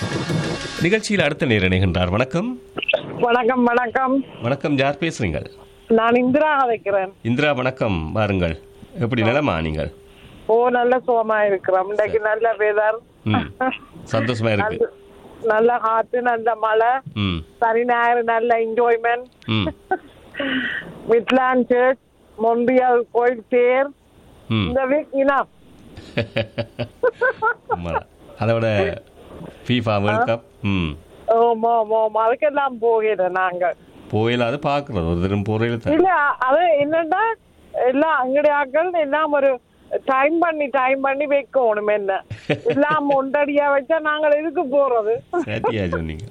நிகழ்ச்சியில் அடுத்த நேர் இணைகின்றார் வணக்கம் வணக்கம் வணக்கம் வணக்கம் யார் பேசுறீங்க நான் இந்திரா வைக்கிறேன் இந்திரா வணக்கம் வாருங்கள் எப்படி நிலமா நீங்கள் ஓ நல்ல சுகமா இருக்கிறோம் இன்னைக்கு நல்ல வெதர் ம் சந்தோஷமா இருக்கு நல்ல காத்து நல்ல மழை ம் சனி ஞாயிறு நல்ல என்ஜாய்மெண்ட் ம் மிட்லாண்ட் சர்ச் மொம்பியல் கோயில் தேர் ம் இந்த வீக் இனஃப் உண்மைதான். அதோட ஃபீஃபா வேர்ல்ட் கப் ம் ஓமோ ஓமோ அதுக்கெல்லாம் போகிறோம் நாங்க போயிலாது பார்க்குறது ஒரு தரம் போறையில் இல்ல அது என்னன்னா எல்லாம் அங்கடைய ஆட்கள் எல்லாம் ஒரு டைம் பண்ணி டைம் பண்ணி வைக்கணும் என்ன எல்லாம் ஒன்றடியா வச்சா நாங்கள் எதுக்கு போறது சரியா சொன்னீங்க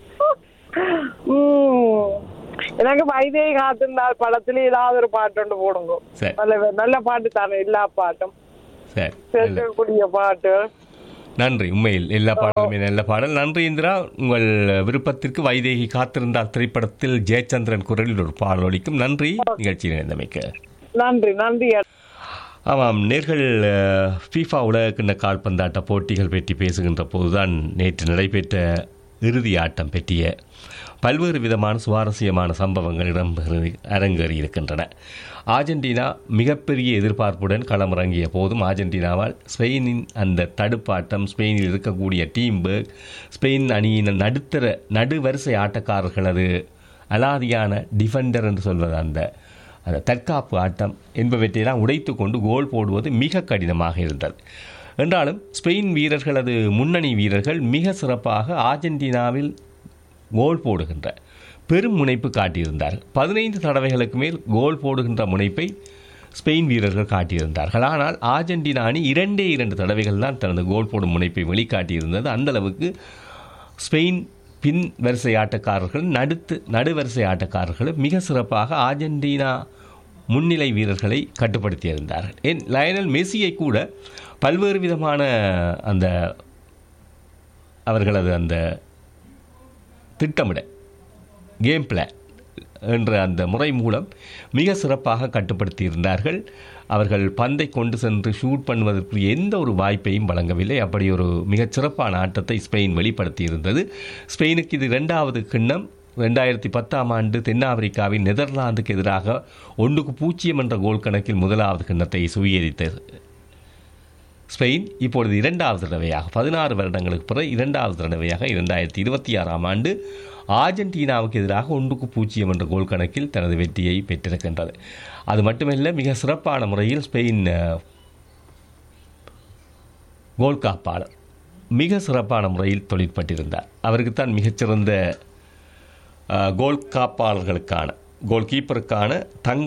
உம். எனக்கு வைதேகி காத்திருந்தால் படத்துல ஏதாவது ஒரு பாட்டு ஒன்று போடுங்க சரி நல்ல நல்ல பாட்டு தானே எல்லா பாட்டும் சரி நல்லது. கேட்கக்கூடிய பாட்டு நன்றி உண்மையில் எல்லா பாடலுமே நல்ல பாடல் நன்றி இந்திரா உங்கள் விருப்பத்திற்கு வைதேகி காத்திருந்தால் திரைப்படத்தில் ஜெயச்சந்திரன் குரலில் ஒரு பாடல் ஒலிக்கும் நன்றி நிகழ்ச்சியில் இணைந்தமைக்க நன்றி நன்றி ஆமாம் நேர்கள் ஃபீஃபா உலகக்கிண்ண கால்பந்தாட்ட போட்டிகள் பற்றி பேசுகின்ற போதுதான் நேற்று நடைபெற்ற இறுதி ஆட்டம் பற்றிய பல்வேறு விதமான சுவாரஸ்யமான சம்பவங்கள் இடம்பெறு அரங்கேறி இருக்கின்றன ஆர்ஜென்டினா மிகப்பெரிய எதிர்பார்ப்புடன் களமிறங்கிய போதும் ஆர்ஜென்டினாவால் ஸ்பெயினின் அந்த தடுப்பாட்டம் ஸ்பெயினில் இருக்கக்கூடிய டீம் பேர்க் ஸ்பெயின் அணியின் நடுத்தர நடுவரிசை ஆட்டக்காரர்களது அலாதியான டிஃபெண்டர் என்று சொல்வது அந்த அந்த தற்காப்பு ஆட்டம் என்பவற்றையெல்லாம் உடைத்து கொண்டு கோல் போடுவது மிக கடினமாக இருந்தது என்றாலும் ஸ்பெயின் வீரர்களது முன்னணி வீரர்கள் மிக சிறப்பாக ஆர்ஜென்டினாவில் கோல் போடுகின்ற பெரும் முனைப்பு காட்டியிருந்தார்கள் பதினைந்து தடவைகளுக்கு மேல் கோல் போடுகின்ற முனைப்பை ஸ்பெயின் வீரர்கள் காட்டியிருந்தார்கள் ஆனால் ஆர்ஜென்டினா அணி இரண்டே இரண்டு தடவைகள் தான் தனது கோல் போடும் முனைப்பை வெளிக்காட்டியிருந்தது அந்த அளவுக்கு ஸ்பெயின் பின் வரிசை ஆட்டக்காரர்கள் நடுத்து நடுவரிசை ஆட்டக்காரர்கள் மிக சிறப்பாக ஆர்ஜென்டினா முன்னிலை வீரர்களை கட்டுப்படுத்தியிருந்தார்கள் ஏன் லயனல் மெஸ்ஸியை கூட பல்வேறு விதமான அந்த அவர்களது அந்த திட்டமிட கேம் பிளான் என்ற அந்த முறை மூலம் மிக சிறப்பாக கட்டுப்படுத்தியிருந்தார்கள் அவர்கள் பந்தை கொண்டு சென்று ஷூட் பண்ணுவதற்கு எந்த ஒரு வாய்ப்பையும் வழங்கவில்லை அப்படி ஒரு மிகச் சிறப்பான ஆட்டத்தை ஸ்பெயின் வெளிப்படுத்தியிருந்தது ஸ்பெயினுக்கு இது இரண்டாவது கிண்ணம் ரெண்டாயிரத்தி பத்தாம் ஆண்டு தென்னாப்பிரிக்காவின் நெதர்லாந்துக்கு எதிராக ஒன்றுக்கு பூஜ்ஜியம் என்ற கோல் கணக்கில் முதலாவது கிண்ணத்தை சுவீகரித்தது ஸ்பெயின் இப்பொழுது இரண்டாவது தடவையாக பதினாறு வருடங்களுக்கு பிறகு இரண்டாவது தடவையாக இரண்டாயிரத்தி இருபத்தி ஆறாம் ஆண்டு ஆர்ஜென்டினாவுக்கு எதிராக ஒன்றுக்கு பூஜ்ஜியம் என்ற கோல் கணக்கில் தனது வெற்றியை பெற்றிருக்கின்றது அது மட்டுமல்ல மிக சிறப்பான முறையில் ஸ்பெயின் அஹ், கோல் காப்பாளர் மிக சிறப்பான முறையில் தொழிற்பட்டிருந்தார் அவருக்குத்தான் மிகச்சிறந்த அஹ், கோல் காப்பாளர்களுக்கான கோல் கீப்பருக்கான தங்க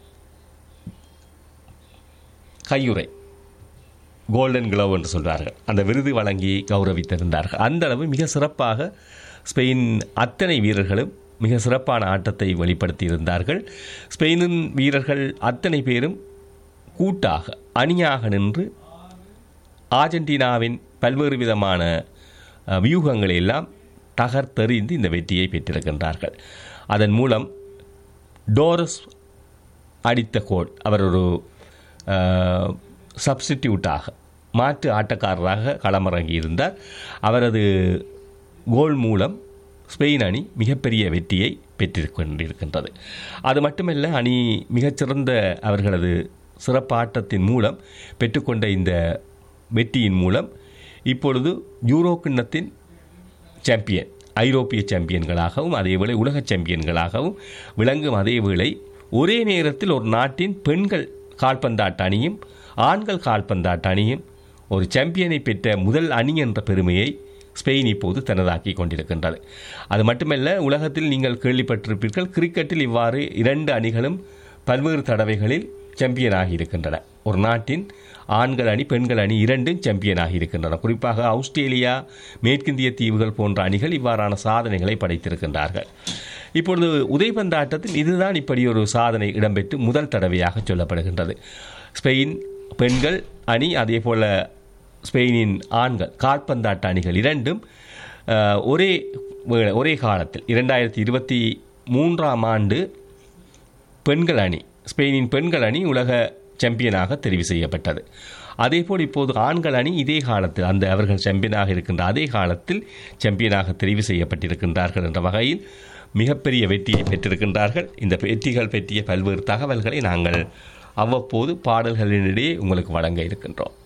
கையுறை கோல்டன் கிளவ் என்று சொல்வார்கள் அந்த விருது வழங்கி கௌரவித்திருந்தார்கள் அந்த அளவு மிக சிறப்பாக ஸ்பெயின் அத்தனை வீரர்களும் மிக சிறப்பான ஆட்டத்தை வெளிப்படுத்தியிருந்தார்கள் ஸ்பெயினின் வீரர்கள் அத்தனை பேரும் கூட்டாக அணியாக நின்று ஆர்ஜென்டினாவின் பல்வேறு விதமான அஹ், வியூகங்களை எல்லாம் தகர்த்தெறிந்து இந்த வெற்றியை பெற்றிருக்கின்றார்கள் அதன் மூலம் டோரஸ் அடித்த கோல் அவர் ஒரு சப்ஸ்டிடியூட்டாக மாற்று ஆட்டக்காரராக களமிறங்கி இருந்தார் அவரது கோல் மூலம் ஸ்பெயின் அணி மிகப்பெரிய வெற்றியை பெற்றுக்கொண்டிருக்கின்றது அது மட்டுமல்ல அணி மிகச்சிறந்த அவர்களது சிறப்பாட்டத்தின் மூலம் பெற்றுக்கொண்ட இந்த வெற்றியின் மூலம் இப்பொழுது யூரோ கிண்ணத்தின் சாம்பியன் ஐரோப்பிய சாம்பியன்களாகவும் அதேவேளை உலக சாம்பியன்களாகவும் விளங்கும் அதேவேளை ஒரே நேரத்தில் ஒரு நாட்டின் பெண்கள் கால்பந்தாட்ட அணியும் ஆண்கள் கால்பந்தாட்ட அணியும் ஒரு சாம்பியனை பெற்ற முதல் அணி என்ற பெருமையை ஸ்பெயின் இப்போது தனதாக்கி கொண்டிருக்கின்றது அது மட்டுமல்ல உலகத்தில் நீங்கள் கேள்விப்பட்டிருப்பீர்கள் கிரிக்கெட்டில் இவ்வாறு இரண்டு அணிகளும் பல்வேறு தடவைகளில் சாம்பியனாகி இருக்கின்றன ஒரு நாட்டின் ஆண்கள் அணி பெண்கள் அணி இரண்டும் சாம்பியனாகி இருக்கின்றன குறிப்பாக ஆஸ்திரேலியா மேற்கிந்திய தீவுகள் போன்ற அணிகள் இவ்வாறான சாதனைகளை படைத்திருக்கின்றார்கள் இப்பொழுது உதைபந்தாட்டத்தில் இதுதான் இப்படி ஒரு சாதனை இடம்பெற்று முதல் தடவையாக சொல்லப்படுகின்றது ஸ்பெயின் பெண்கள் அணி அதே போல ஸ்பெயினின் ஆண்கள் கால்பந்தாட்ட அணிகள் இரண்டும் அஹ், ஒரே வே- ஒரே காலத்தில் இரண்டாயிரத்தி இருபத்தி மூன்றாம் ஆண்டு பெண்கள் அணி ஸ்பெயினின் பெண்கள் அணி உலக சாம்பியனாக தெரிவு செய்யப்பட்டது அதேபோல் இப்போது ஆண்கள் அணி இதே காலத்தில் அந்த அவர்கள் சாம்பியனாக இருக்கின்ற அதே காலத்தில் சாம்பியனாக தெரிவு செய்யப்பட்டிருக்கின்றார்கள் என்ற வகையில் மிகப்பெரிய வெற்றியை பெற்றிருக்கின்றார்கள் இந்த வெற்றிகள் பற்றிய பல்வேறு தகவல்களை நாங்கள் அவ்வப்போது பாடல்களினிடையே உங்களுக்கு வழங்க இருக்கின்றோம்